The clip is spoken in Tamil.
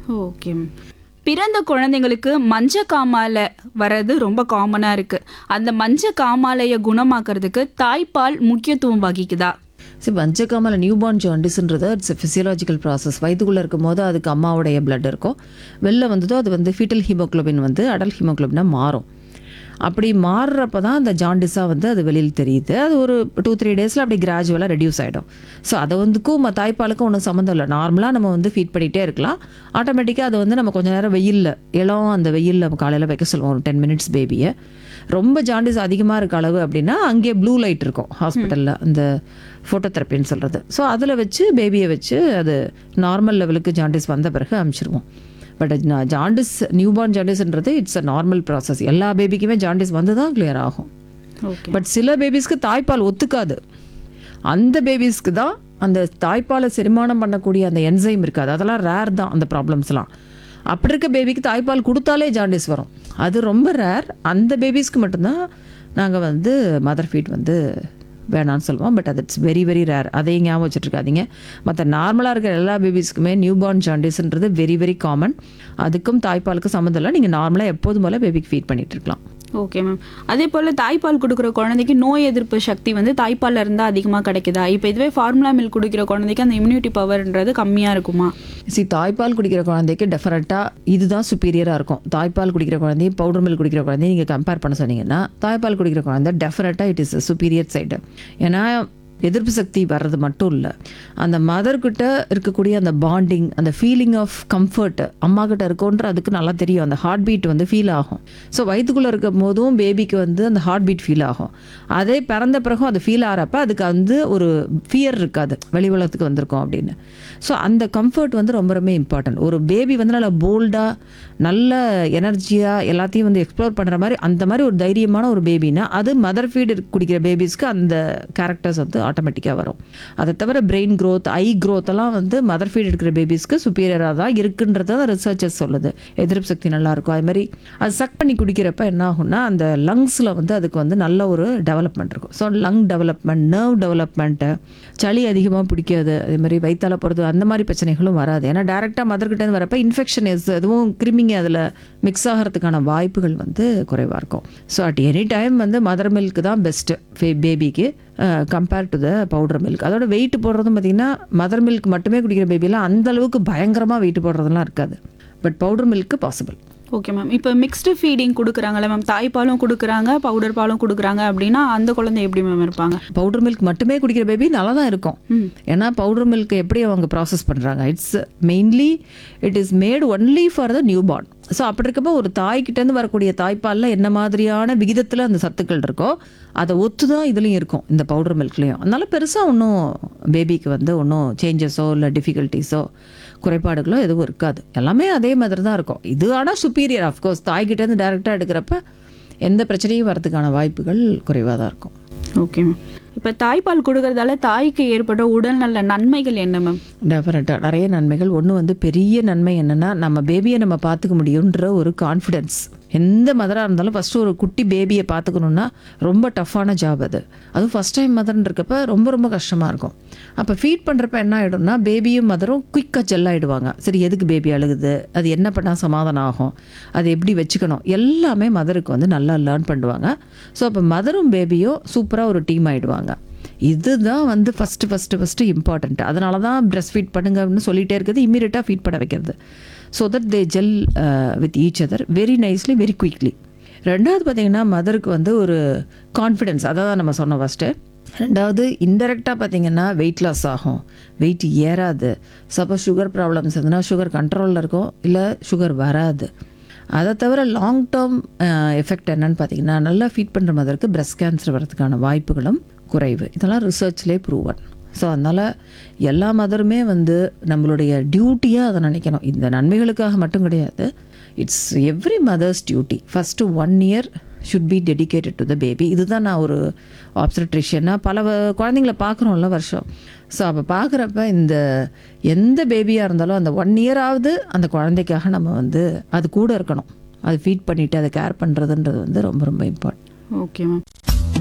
ஓகே மேம் பிறந்த குழந்தைங்களுக்கு மஞ்ச காமால வர்றது ரொம்ப காமனாக இருக்குது அந்த மஞ்ச காமாலையை குணமாக்குறதுக்கு தாய்ப்பால் முக்கியத்துவம் வகிக்குதா சரி மஞ்சக்காமல நியூ பார்ன் ஜாண்டிஸ்ன்றது இட்ஸ் ஃபிசியலாஜிக்கல் ப்ராசஸ் வயிற்றுக்குள்ளே இருக்கும் போது அதுக்கு அம்மாவுடைய பிளட் இருக்கும் வெளில வந்ததோ அது வந்து ஃபீட்டல் ஹீமோக்ளோபின் வந்து அடல் ஹீமோக்ளோபினாக மாறும் அப்படி மாறுறப்ப தான் அந்த ஜாண்டிஸாக வந்து அது வெளியில் தெரியுது அது ஒரு டூ த்ரீ டேஸில் அப்படி கிராஜுவலாக ரெடியூஸ் ஆகிடும் ஸோ அதை வந்துக்கும் ம- தாய்ப்பாலுக்கும் ஒன்றும் சம்மந்தம் இல்லை நார்மலாக நம்ம வந்து ஃபீட் பண்ணிகிட்டே இருக்கலாம் ஆட்டோமேட்டிக்காக அது வந்து நம்ம கொஞ்ச நேரம் வெயிலில் இளம் அந்த வெயிலில் நம்ம காலையில் வைக்க சொல்லுவோம் ஒரு டென் மினிட்ஸ் பேபியை ரொம்ப ஜாண்டிஸ் அதிகமாக இருக்க அளவு அப்படின்னா அங்கேயே ப்ளூ லைட் இருக்கும் ஹாஸ்பிட்டலில் அந்த ஃபோட்டோதெரப்பின்னு சொல்கிறது ஸோ அதில் வச்சு பேபியை வச்சு அது நார்மல் லெவலுக்கு ஜாண்டிஸ் வந்த பிறகு அனுப்பிச்சிருவோம் பட் ஜாண்டிஸ் நியூபார்ன் ஜாண்டிஸ்ன்றது இட்ஸ் அ நார்மல் ப்ராசஸ் எல்லா பேபிக்குமே ஜாண்டிஸ் வந்து தான் கிளியர் ஆகும் ஓகே பட் சில பேபிஸ்க்கு தாய்ப்பால் ஒத்துக்காது அந்த பேபிஸ்க்கு தான் அந்த தாய்ப்பாலை செரிமானம் பண்ணக்கூடிய அந்த என்சைம் இருக்காது அதெல்லாம் ரேர் தான் அந்த ப்ராப்ளம்ஸ்லாம் அப்படி இருக்க பேபிக்கு தாய்ப்பால் கொடுத்தாலே ஜாண்டிஸ் வரும் அது ரொம்ப ரேர் அந்த பேபிஸ்க்கு மட்டும்தான் நாங்கள் வந்து மதர் ஃபீட் வந்து வேணாம்னு சொல்லுவோம் பட் அது இட்ஸ் வெரி வெரி ரேர் அதையும் ஞாபகம் வச்சுட்ருக்காதீங்க மற்ற நார்மலாக இருக்கிற எல்லா பேபிஸ்க்குமே நியூ பார்ன் ஜாண்டிஸ்ன்றது வெரி வெரி காமன் அதுக்கும் தாய்ப்பாலுக்கும் சம்மந்தம் இல்லை நீங்கள் நார்மலாக எப்போதும் போல் பேபிக்கு ஃபீட் பண்ணிட்டு இருக்கலாம் ஓகே மேம் அதே போல் தாய்ப்பால் கொடுக்குற குழந்தைக்கு நோய் எதிர்ப்பு சக்தி வந்து தாய்ப்பால்ல இருந்தால் அதிகமாக கிடைக்குதா இப்போ இதுவே ஃபார்முலா மில்க் குடிக்கிற குழந்தைக்கு அந்த இம்யூனிட்டி பவர்ன்றது கம்மியாக இருக்குமா சி தாய்ப்பால் குடிக்கிற குழந்தைக்கு டெஃபரெண்ட்டாக இதுதான் சுப்பீரியராக இருக்கும் தாய்ப்பால் குடிக்கிற குழந்தையும் பவுடர் மில்க் குடிக்கிற குழந்தையும் நீங்கள் கம்பேர் பண்ண சொன்னீங்கன்னா தாய்ப்பால் குடிக்கிற குழந்தை டெஃபரெண்ட்டாக இட் இஸ் சுப்பீரியர் சைடு ஏன்னா எதிர்ப்பு சக்தி வர்றது மட்டும் இல்லை அந்த மதர்கிட்ட இருக்கக்கூடிய அந்த பாண்டிங் அந்த ஃபீலிங் ஆஃப் கம்ஃபர்ட் அம்மா கிட்ட இருக்கோன்ற அதுக்கு நல்லா தெரியும் அந்த ஹார்ட் பீட் வந்து ஃபீல் ஆகும் ஸோ வயிற்றுக்குள்ளே இருக்கும் போதும் பேபிக்கு வந்து அந்த ஹார்ட் பீட் ஃபீல் ஆகும் அதே பிறந்த பிறகும் அது ஃபீல் ஆகிறப்ப அதுக்கு வந்து ஒரு ஃபியர் இருக்காது வெளி உலகத்துக்கு வந்திருக்கோம் அப்படின்னு ஸோ அந்த கம்ஃபர்ட் வந்து ரொம்ப ரொம்ப இம்பார்ட்டன்ட் ஒரு பேபி வந்து நல்லா போல்டாக நல்ல எனர்ஜியாக எல்லாத்தையும் வந்து எக்ஸ்ப்ளோர் பண்ணுற மாதிரி அந்த மாதிரி ஒரு தைரியமான ஒரு பேபினா அது மதர் ஃபீடு குடிக்கிற பேபிஸ்க்கு அந்த கேரக்டர்ஸ் வந்து ஆட்டோமேட்டிக்காக வரும் அதை தவிர பிரெயின் growth ஐ growth எல்லாம் வந்து மதர் ஃபீட் எடுக்கிற பேபிஸ்க்கு சுப்பீரியராக தான் இருக்குன்றது தான் ரிசர்ச்சர்ஸ் சொல்லுது எதிர்ப்பு சக்தி நல்லா இருக்கும் அது மாதிரி அது சக் பண்ணி குடிக்கிறப்ப என்ன ஆகும்னா அந்த லங்ஸில் வந்து அதுக்கு வந்து நல்ல ஒரு டெவலப்மெண்ட் இருக்கும் so lung development nerve development சளி அதிகமாக பிடிக்காது அதே மாதிரி வயிற்றால போகிறது அந்த மாதிரி பிரச்சனைகளும் வராது ஏன்னா டேரெக்டாக மதர்கிட்டேருந்து வரப்ப இன்ஃபெக்ஷன் எஸ் எதுவும் கிருமிங்க அதில் மிக்ஸ் ஆகிறதுக்கான வாய்ப்புகள் வந்து குறைவாக இருக்கும் ஸோ அட் எனி டைம் வந்து மதர் மில்க் தான் பெஸ்ட்டு பேபிக்கு compare to the powder milk அதோட வெயிட் போடுறதும் பார்த்திங்கன்னா மதர் மில்க் மட்டுமே குடிக்கிற பேபிலாம் அந்த அளவுக்கு பயங்கரமாக வெயிட் போடுறதெல்லாம் இருக்காது but powder milk possible okay ma'am இப்போ மிக்ஸ்டு ஃபீடிங் கொடுக்குறாங்கல்ல மேம் தாய்ப்பாலும் கொடுக்குறாங்க பவுடர் பாலும் கொடுக்குறாங்க அப்படின்னா அந்த குழந்தை எப்படி மேம் இருப்பாங்க பவுடர் மில்க் மட்டுமே குடிக்கிற பேபி நல்லா தான் இருக்கும் ஏன்னா பவுடர் மில்க் எப்படி அவங்க ப்ராசஸ் பண்ணுறாங்க it's mainly it is made only for the newborn so அப்படி இருக்கப்போ ஒரு தாய்கிட்டேருந்து வரக்கூடிய தாய்ப்பாலில் என்ன மாதிரியான விகிதத்தில் அந்த சத்துக்கள் இருக்கோ அதை ஒத்து தான் இதுலேயும் இருக்கும் இந்த பவுடர் மில்க்லேயும் அதனால பெருசாக ஒன்றும் பேபிக்கு வந்து ஒன்றும் சேஞ்சஸோ இல்லை டிஃபிகல்ட்டிஸோ குறைபாடுகளோ எதுவும் இருக்காது எல்லாமே அதே மாதிரி தான் இருக்கும் இது ஆனால் சுப்பீரியர் ஆஃப்கோர்ஸ் தாய்கிட்டேருந்து டேரெக்டாக எடுக்கிறப்ப எந்த பிரச்சனையும் வரதுக்கான வாய்ப்புகள் குறைவாக தான் இருக்கும் ஓகே மேம் இப்போ தாய்ப்பால் கொடுக்கறதால தாய்க்கு ஏற்பட்ட உடல்நல நன்மைகள் என்ன மேம் டெஃபரெண்ட்டாக நிறைய நன்மைகள் ஒன்று வந்து பெரிய நன்மை என்னென்னா நம்ம பேபியை நம்ம பார்த்துக்க முடியுன்ற ஒரு கான்ஃபிடென்ஸ் எந்த மதராக இருந்தாலும் ஃபஸ்ட்டு ஒரு குட்டி பேபியை பார்த்துக்கணுன்னா ரொம்ப டஃப்பான ஜாப் அது அதுவும் ஃபஸ்ட் டைம் மதர்ன்னு இருக்கப்ப ரொம்ப ரொம்ப கஷ்டமாக இருக்கும் அப்போ ஃபீட் பண்ணுறப்ப என்ன ஆகிடும்னா பேபியும் மதரும் குயிக்காக ஜெல்லாயிடுவாங்க சரி எதுக்கு பேபி அழுகுது அது என்ன பண்ணால் சமாதானம் ஆகும் அது எப்படி வச்சுக்கணும் எல்லாமே மதருக்கு வந்து நல்லா லேர்ன் பண்ணுவாங்க ஸோ அப்போ மதரும் பேபியும் சூப்பராக ஒரு டீம் ஆகிடுவாங்க இதுதான் வந்து ஃபஸ்ட்டு ஃபஸ்ட்டு ஃபஸ்ட்டு இம்பார்ட்டண்ட் அதனால தான் பிரஸ்ட் ஃபீட் பண்ணுங்க அப்படின்னு சொல்லிட்டே இருக்குது இம்மீடியட்டாக ஃபீட் பண்ண வைக்கிறது so that they gel with each other very nicely very quickly ரெண்டாவது பார்த்தீங்கன்னா மதருக்கு வந்து ஒரு கான்ஃபிடென்ஸ் அதான் நம்ம சொன்னோம் ஃபஸ்ட்டு ரெண்டாவது இன்டெரக்டாக பார்த்தீங்கன்னா வெயிட் லாஸ் ஆகும் வெயிட் ஏறாது சப்போஸ் சுகர் ப்ராப்ளம்ஸ் இருந்ததுன்னா சுகர் கண்ட்ரோலில் இருக்கும் இல்லை சுகர் வராது அதை தவிர லாங் டேர்ம் எஃபெக்ட் என்னன்னு பார்த்தீங்கன்னா நல்லா ஃபீட் பண்ணுற மதருக்கு பிரஸ்ட் கேன்சர் வரதுக்கான வாய்ப்புகளும் குறைவு இதெல்லாம் ரிசர்ச்லேயே ப்ரூவன் ஸோ அதனால் எல்லா மதருமே வந்து நம்மளுடைய டியூட்டியாக அதை நினைக்கணும் இந்த நன்மைகளுக்காக மட்டும் கிடையாது it's every mother's duty first one year should be dedicated to the baby இதுதான் நான் ஒரு ஆப்ஸ்ட்ரிஷியனாக பல வ- குழந்தைங்கள பார்க்குறோம்ல வருஷம் ஸோ அப்போ பார்க்குறப்ப இந்த எந்த பேபியாக இருந்தாலும் அந்த ஒன் இயராவது அந்த குழந்தைக்காக நம்ம வந்து அது கூட இருக்கணும் அது ஃபீட் பண்ணிவிட்டு அதை கேர் பண்ணுறதுன்றது வந்து ரொம்ப ரொம்ப இம்பார்ட்டன்ட் ஓகே மேம்